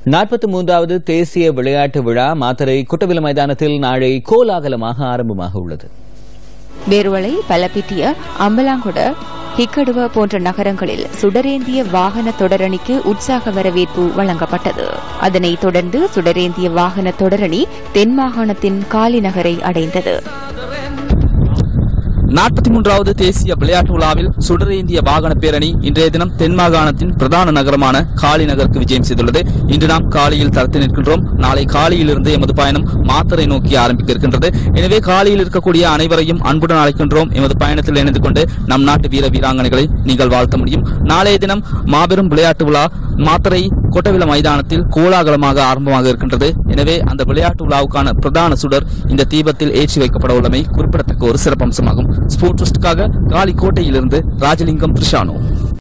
நாற்பத்தி மூன்றாவது தேசிய விளையாட்டு விழா மாத்தறை குட்டவில மைதானத்தில் நாளை கோலாகலமாக ஆரம்பமாக உள்ளது வேறுவளை பலப்பிட்டிய அம்பலாங்குட ஹிக்கடுவ போன்ற நகரங்களில் சுடரேந்திய வாகன தொடரணிக்கு உற்சாக வரவேற்பு வழங்கப்பட்டது அதனைத் தொடர்ந்து சுடரேந்திய வாகன தொடரணி தென் மாகாணத்தின் காலி நகரை அடைந்தது நாற்பத்தி மூன்றாவது தேசிய விளையாட்டு விழாவில் சுடரேந்திய வாகன பேரணி இன்றைய தினம் தென் மாகாணத்தின் பிரதான நகரமான காலி நகருக்கு விஜயம் செய்துள்ளது இன்று நாம் காலியில் தரத்து நிற்கின்றோம் நாளை காலியிலிருந்து எமது பயணம் மாத்தரை நோக்கி ஆரம்பிக்க இருக்கின்றது எனவே காலியில் இருக்கக்கூடிய அனைவரையும் அன்புடன் அழைக்கின்றோம் எமது பயணத்தில் இணைந்து கொண்டு நம் நாட்டு வீர வீராங்கனைகளை நீங்கள் வாழ்த்த முடியும் நாளைய தினம் மாபெரும் விளையாட்டு விழா மாத்தரை கொட்டவில மைதானத்தில் கோலாகலமாக ஆரம்பமாக இருக்கின்றது எனவே அந்த விளையாட்டு விழாவுக்கான பிரதான சுடர் இந்த தீபத்தில் ஏற்றி வைக்கப்பட உள்ளமை குறிப்பிடத்தக்க ஒரு சிறப்பம்சமாகும் ஸ்போர்ட்ஸ்டுக்காக காலி கோட்டையிலிருந்து ராஜலிங்கம் கிருஷானோ